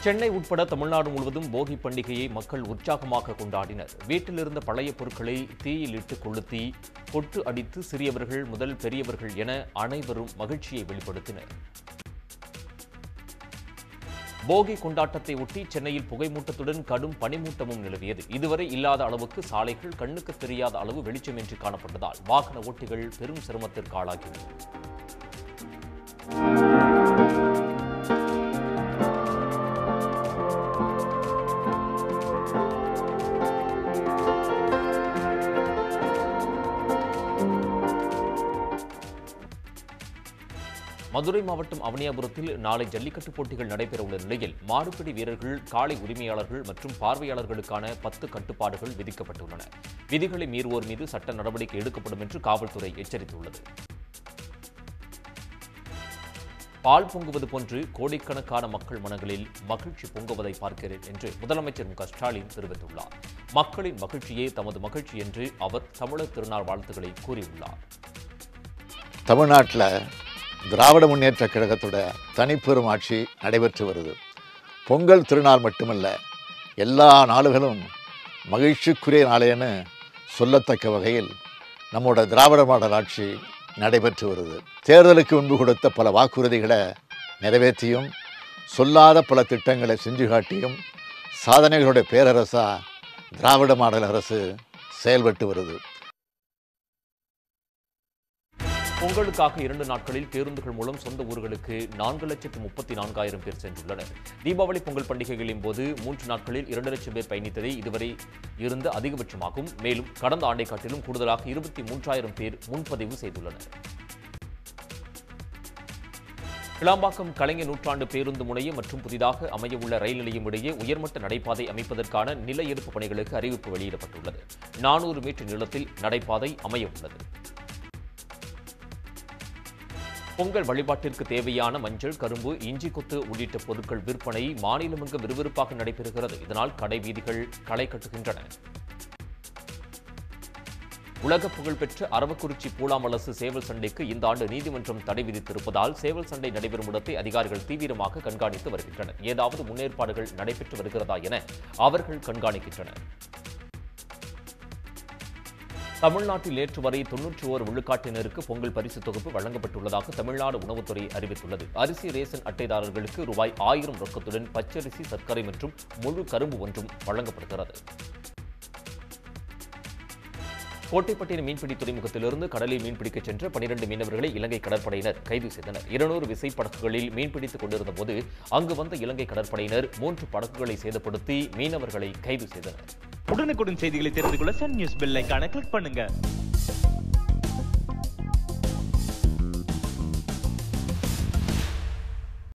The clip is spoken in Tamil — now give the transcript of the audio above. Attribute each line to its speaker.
Speaker 1: சென்னை உட்பட தமிழ்நாடு முழுவதும் போகி பண்டிகையை மக்கள் உற்சாகமாக கொண்டாடினர் வீட்டில் இருந்த பழைய பொருட்களை தீயில் இட்டு கொளுத்தி கொட்டு அடித்து சிறியவர்கள் முதல் பெரியவர்கள் என அனைவரும் மகிழ்ச்சியை வெளிப்படுத்தினர் போகி கொண்டாட்டத்தை ஒட்டி சென்னையில் புகைமூட்டத்துடன் கடும் பனிமூட்டமும் நிலவியது இதுவரை இல்லாத அளவுக்கு சாலைகள் கண்ணுக்கு தெரியாத அளவு வெளிச்சமின்றி காணப்பட்டதால் வாகன ஓட்டிகள் பெரும் சிரமத்திற்கு ஆளாகினர் மதுரை மாவட்டம் அவனியாபுரத்தில் நாளை ஜல்லிக்கட்டு போட்டிகள் நடைபெறவுள்ள நிலையில் மாடுபிடி வீரர்கள் காளை உரிமையாளர்கள் மற்றும் பார்வையாளர்களுக்கான பத்து கட்டுப்பாடுகள் விதிக்கப்பட்டுள்ளன விதிகளை மீறுவோர் மீது சட்ட நடவடிக்கை எடுக்கப்படும் என்று காவல்துறை எச்சரித்துள்ளது பால் பொங்குவது போன்று கோடிக்கணக்கான மக்கள் மனங்களில் மகிழ்ச்சி பொங்குவதை பார்க்கிறேன் என்று முதலமைச்சர் மு க ஸ்டாலின் தெரிவித்துள்ளார் மக்களின் மகிழ்ச்சியே தமது மகிழ்ச்சி என்று அவர் தமிழர் திருநாள் வாழ்த்துக்களை கூறியுள்ளார்
Speaker 2: தமிழ்நாட்டில் திராவிட முன்னேற்ற கழகத்தோட தனிப்பெரும் ஆட்சி நடைபெற்று வருது பொங்கல் திருநாள் மட்டுமல்ல எல்லா நாளுகளும் மகிழ்ச்சிக்குரிய நாளேன்னு சொல்லத்தக்க வகையில் நம்மோட திராவிட மாடல் ஆட்சி நடைபெற்று வருது தேர்தலுக்கு முன்பு கொடுத்த பல வாக்குறுதிகளை நிறைவேற்றியும் சொல்லாத பல திட்டங்களை செஞ்சு காட்டியும் சாதனைகளுடைய பேரரசா திராவிட மாடல் அரசு செயல்பட்டு வருது
Speaker 1: பொங்கலுக்காக இரண்டு நாட்களில் பேருந்துகள் மூலம் சொந்த ஊர்களுக்கு நான்கு லட்சத்து முப்பத்தி நான்காயிரம் பேர் சென்றுள்ளனர் தீபாவளி பொங்கல் பண்டிகைகளின் போது மூன்று நாட்களில் இரண்டு லட்சம் பேர் பயணித்ததை இதுவரை இருந்த அதிகபட்சமாகும் மேலும் கடந்த ஆண்டை காட்டிலும் கூடுதலாக இருபத்தி மூன்றாயிரம் பேர் முன்பதிவு செய்துள்ளனர் கிளாம்பாக்கம் கலைஞர் நூற்றாண்டு பேருந்து முனையம் மற்றும் புதிதாக அமையவுள்ள ரயில் நிலையம் இடையே உயர்மட்ட நடைபாதை அமைப்பதற்கான நில எடுப்பு பணிகளுக்கு அறிவிப்பு வெளியிடப்பட்டுள்ளது நானூறு மீட்டர் நீளத்தில் நடைபாதை அமைய உள்ளது பொங்கல் வழிபாட்டிற்கு தேவையான மஞ்சள் கரும்பு இஞ்சி கொத்து உள்ளிட்ட பொருட்கள் விற்பனை மாநிலமெங்கும் விறுவிறுப்பாக நடைபெறுகிறது இதனால் கடை வீதிகள் களை கட்டுகின்றன உலக புகழ்பெற்ற அரவக்குறிச்சி பூலாமலசு சேவல் சண்டைக்கு இந்த ஆண்டு நீதிமன்றம் தடை விதித்திருப்பதால் சேவல் சண்டை நடைபெறும் இடத்தை அதிகாரிகள் தீவிரமாக கண்காணித்து வருகின்றனர் ஏதாவது முன்னேற்பாடுகள் நடைபெற்று வருகிறதா என அவர்கள் கண்காணிக்கின்றனர் தமிழ்நாட்டில் நேற்று வரை தொன்னூற்றி ஓரு விழுக்காட்டினருக்கு பொங்கல் பரிசு தொகுப்பு வழங்கப்பட்டுள்ளதாக தமிழ்நாடு உணவுத்துறை அறிவித்துள்ளது அரிசி ரேஷன் அட்டைதாரர்களுக்கு ரூபாய் ஆயிரம் ரொக்கத்துடன் பச்சரிசி சர்க்கரை மற்றும் முழு கரும்பு ஒன்றும் வழங்கப்படுகிறது கோட்டைப்பட்டினம் மீன்பிடி துறைமுகத்திலிருந்து கடலில் மீன்பிடிக்கச் சென்ற பனிரெண்டு மீனவர்களை இலங்கை கடற்படையினர் கைது செய்தனர் இருநூறு விசை படகுகளில் மீன்பிடித்துக் கொண்டிருந்த போது அங்கு வந்த இலங்கை கடற்படையினர் மூன்று படகுகளை சேதப்படுத்தி மீனவர்களை கைது செய்தனர்
Speaker 3: உடனுக்குடன் செய்திகளை தெரிந்து கொள்ள சன் நியூஸ் பெல் ஐகானை கிளிக் பண்ணுங்க